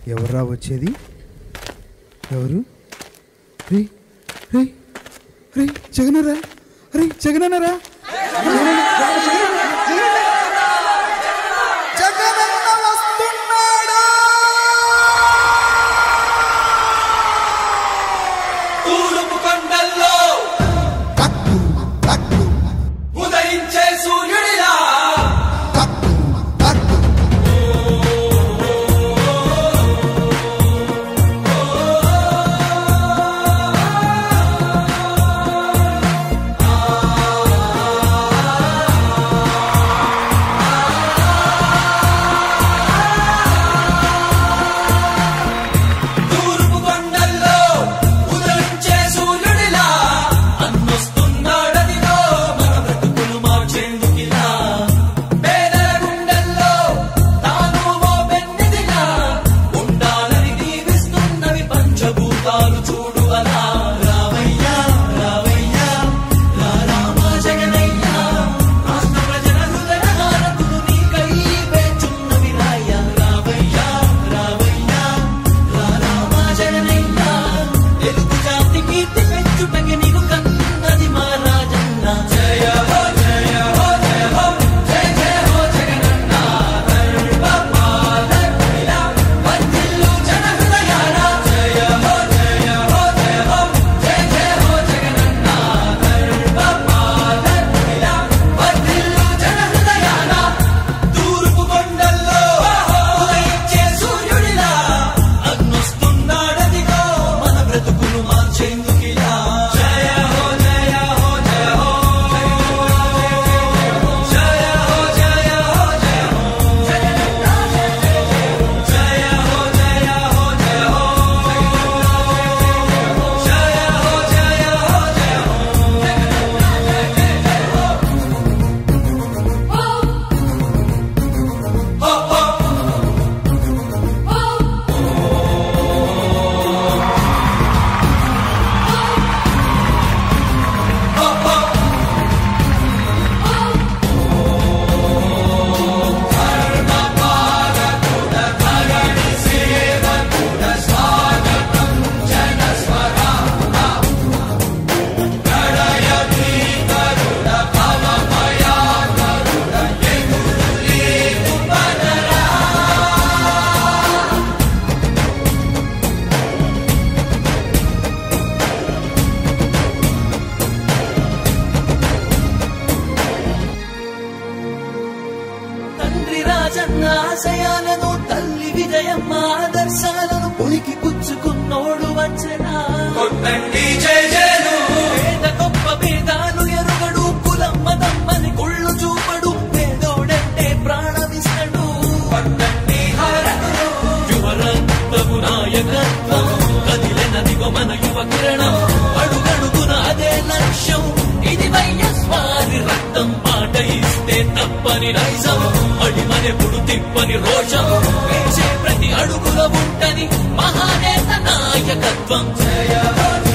ఎవర్రా వచ్చేది ఎవరు రే రే రే జగనరా రే జగనరా జగనన్న వస్తున్నాడు తూర్పు కొండల్లో టక్కు టక్కు ఉదయించే సూర్యుడిలా టక్కు టక్కు తూర్పు కొండల్లో ఉదయించే సూర్యుడిలా అన్నొస్తున్నాడదిలో మన బ్రతుకులు మార్చేందుకిలా పేదల గుండెల్లో తాను ఓ పెన్నిదిలా ఉండాలని దీవిస్తున్నవి పంచభూతాలు చూడు అలా రావయ్యా రావయ్యా రా రామా జగనయ్యా రాష్ట్ర ప్రజల హృదయ హారతులు నీకై వేచున్నవి రాయ్యా రావయ్యా రావయ్యా రా రామా జగనయ్యా తెలుగు జాతి కీర్తి పెంచుటకి నీకు కన్నది మా రాజన్న జయ హో జయ హో జయ హో జయ జయ హో జగనన్న సర్వపాలకుడిలా వర్ధిల్లు జన హృదయాల జయ హో జయ హో జయ హో జయ జయ హో జగనన్న సర్వపాలకుడిలా వర్ధిల్లు జన హృదయాల తూర్పు కొండల్లో ఉదయించే సూర్యుడిలా అగ్నొస్తున్నాడదిగో మన బ్రతుకులు మార్చేందుకిలా జయ హో జయ హో జయ హో జయ హో జయ హో జయ హో జయ హో జయ హో జయ హో జయ హో జయ హో జయ హో హో హో హో హో తండ్రి రాజన్న ఆశయాలను తల్లి విజయమ్మ ఆదర్శాలను పులికి పుచ్చుకున్నోడు వచ్చనా కొట్టండి జయజయలు పేద గొప్ప భేదాలు ఎరుగడు కులమ్మ తమ్మని కుళ్ళు చూపడు పేదోడంటే ప్రాణమిస్తడు పట్టండి హారతులు యువరక్తము నాయకత్వం కదిలెనదిగో మన యువ కిరణం అడుగడుగున అదే లక్ష్యం ఇది వైఎస్వారి రక్తం మాట ఇస్తే తప్పని నైజం అడిమనెప్పుడు తిప్పని రోషం వేసే ప్రతి అడుగులో ఉంటని మహానేత నాయకత్వం జయ హో